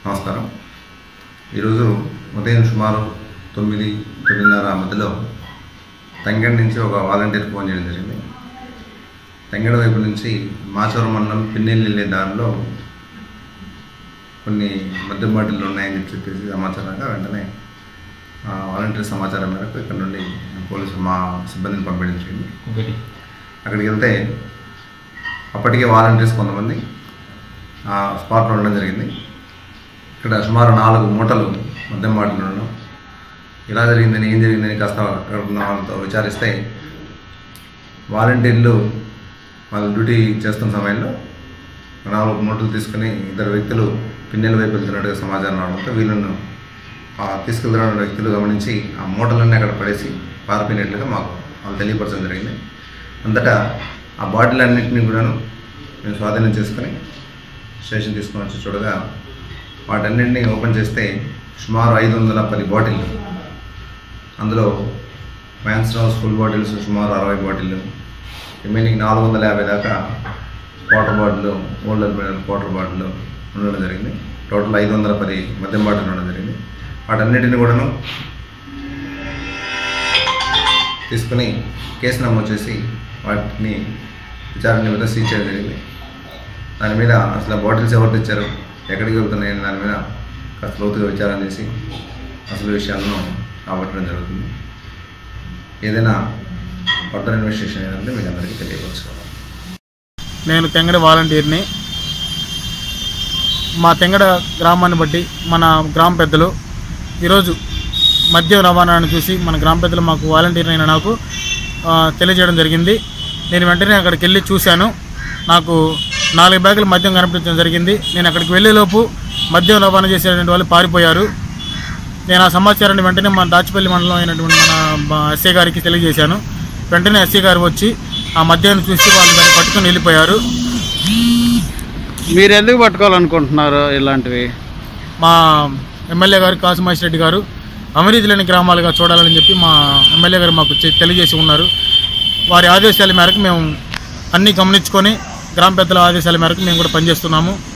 నమస్కారం ఈరోజు ఉదయం సుమారు తొమ్మిది తొమ్మిదిన్నర మధ్యలో తంగడి నుంచి ఒక వాలంటీర్ ఫోన్ చేయడం జరిగింది తంగడి వైపు నుంచి మాచవరం మండలం పిన్నెల్లి వెళ్ళే దారిలో కొన్ని మద్యం బాటిల్లు ఉన్నాయని చెప్పేసి సమాచారంగా వెంటనే ఆ వాలంటీర్ సమాచారం మేరకు ఇక్కడ నుండి పోలీసు మా సిబ్బందిని పంపించడం జరిగింది అక్కడికి వెళ్తే అప్పటికే వాలంటీర్స్ కొంతమంది ఆ స్పాట్లో ఉండడం జరిగింది ఇక్కడ సుమారు నాలుగు మూటలు మద్యం బాటిల్ ఉండడం ఇలా జరిగిందని ఏం జరిగిందని కాస్త అక్కడ ఉన్న వాళ్ళతో విచారిస్తే వాలంటీర్లు వాళ్ళ డ్యూటీ చేస్తున్న సమయంలో నాలుగు మూటలు తీసుకుని ఇద్దరు వ్యక్తులు పిన్నెల వైపు వెళ్తున్నట్టుగా సమాచారం రావడంతో వీళ్ళను ఆ తీసుకెళ్తున్న వ్యక్తులు గమనించి ఆ మూటలన్నీ అక్కడ పడేసి పారిపోయినట్లుగా మాకు వాళ్ళు తెలియపరచడం జరిగింది అంతటా ఆ బాటిల్ అన్నింటినీ కూడాను మేము స్వాధీనం చేసుకొని స్టేషన్ తీసుకొని వచ్చి చూడగా వాటన్నింటినీ ఓపెన్ చేస్తే సుమారు ఐదు వందల పది బాటిల్ అందులో మ్యాన్స్ హౌస్ ఫుల్ బాటిల్స్ సుమారు అరవై బాటిల్ రిమైనింగ్ నాలుగు వందల యాభై దాకా water bottle holder water bottle ఉండడం జరిగింది టోటల్ ఐదు వందల పది మద్యం బాటిల్ ఉండడం జరిగింది వాటన్నిటిని కూడాను తీసుకుని కేసు నమోదు చేసి వాటిని విచారణ నిమిత్తం సీజ్ చేయడం జరిగింది దాని మీద అసలు బాటిల్స్ ఎవరు తెచ్చారు ఎక్కడికి వెళ్తున్నాయని దాని మీద కాస్త లోతుగా విచారణ చేసి అసలు విషయాలను రాబట్టడం జరుగుతుంది ఏదైనా ఫర్దర్ ఇన్వెస్టిగేషన్ ఏదంటే మీకు అందరికీ తెలియపరచుకోవాలి నేను తెంగడ వాలంటీర్ని మా తెంగడ గ్రామాన్ని బట్టి మన గ్రామ పెద్దలు ఈరోజు మద్యం రవాణాను చూసి మన గ్రామ పెద్దలు మాకు వాలంటీర్ అయిన నాకు ఆ, తెలియజేయడం జరిగింది నేను వెంటనే అక్కడికి వెళ్ళి చూశాను నాకు నాలుగు బ్యాగులు మద్యం కనిపించడం జరిగింది నేను అక్కడికి వెళ్ళేలోపు మద్యం రవాణా చేసేటువంటి వాళ్ళు పారిపోయారు నేను ఆ సమాచారాన్ని వెంటనే మన దాచిపల్లి మండలం అయినటువంటి మన ఎస్ఐ గారికి తెలియజేశాను వెంటనే ఎస్ఐ గారు వచ్చి ఆ మద్యాన్ని చూసి వాళ్ళు దాన్ని పట్టుకొని వెళ్ళిపోయారు మీరు ఎందుకు పట్టుకోవాలనుకుంటున్నారు ఇలాంటివి మా ఎమ్మెల్యే గారు కాసుమహేష్ రెడ్డి గారు అవినీతి లేని గ్రామాలుగా చూడాలని చెప్పి మా ఎమ్మెల్యే గారు మాకు చె- తెలియజేసి ఉన్నారు వారి ఆదేశాల మేరకు మేము అన్నీ గమనించుకొని గ్రామ పెద్దల ఆదేశాల మేరకు మేము కూడా పనిచేస్తున్నాము